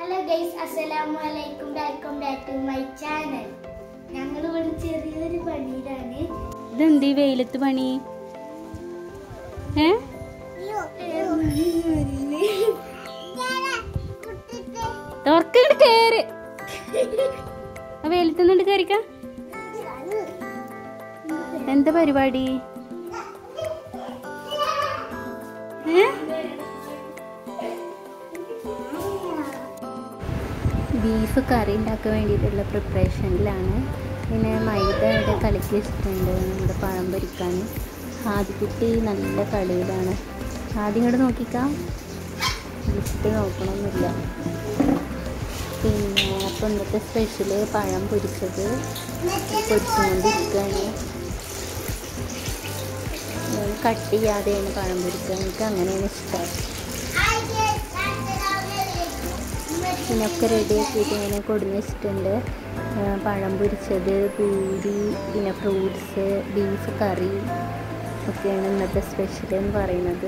hello guys അസ്സലാമു അലൈക്കും welcome back to my channel ഞങ്ങൾ ഇവിടെ ചെറിയൊരു പണിയിലാണ് ഇതെന്ത് ഈ വെയിലത്ത് പണി ഏ തുറക്കണ്ട് കേറ് ആ വെയിലത്ത് നിന്നിട്ട് കയറിക്ക എന്താ പരിപാടി ഏ ബീഫ് കറി ഉണ്ടാക്കാൻ വേണ്ടിയിട്ടുള്ള പ്രിപ്പറേഷനിലാണ് പിന്നെ മൈദ ഇവിടെ കലക്കി വെച്ചിട്ടുണ്ട് നമ്മുടെ പഴം പൊരിക്കാൻ ആദ്യക്കുട്ടി നല്ല കളിയിലാണ് ആദ്യം ഇങ്ങോട്ട് നോക്കിക്കാം ലിസ്റ്റ് നോക്കണമെന്നില്ല പിന്നെ അപ്പോൾ ഇന്നത്തെ സ്പെഷ്യല് പഴം പൊരിച്ചത് പൊരിച്ചുകൊണ്ടിരിക്കുകയാണ് ഞാൻ കട്ട് ചെയ്യാതെയാണ് പഴം പൊരിക്കുക എനിക്ക് അങ്ങനെയാണ് ഇഷ്ടം ഇതിനൊക്കെ റെഡി ആക്കിയിട്ട് ഇങ്ങനെ കൊടുന്ന് വെച്ചിട്ടുണ്ട് ആ, പഴം പൊരിച്ചത് പൂരി പിന്നെ ഫ്രൂട്ട്സ് ബീഫ് കറി ഒക്കെയാണ് ഇന്നത്തെ സ്പെഷ്യൽ എന്ന് പറയുന്നത്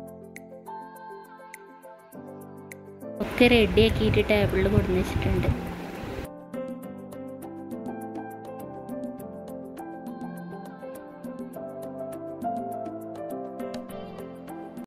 ഒക്കെ റെഡി ആക്കിയിട്ട് ടേബിളിൽ കൊടുന്ന് വെച്ചിട്ടുണ്ട്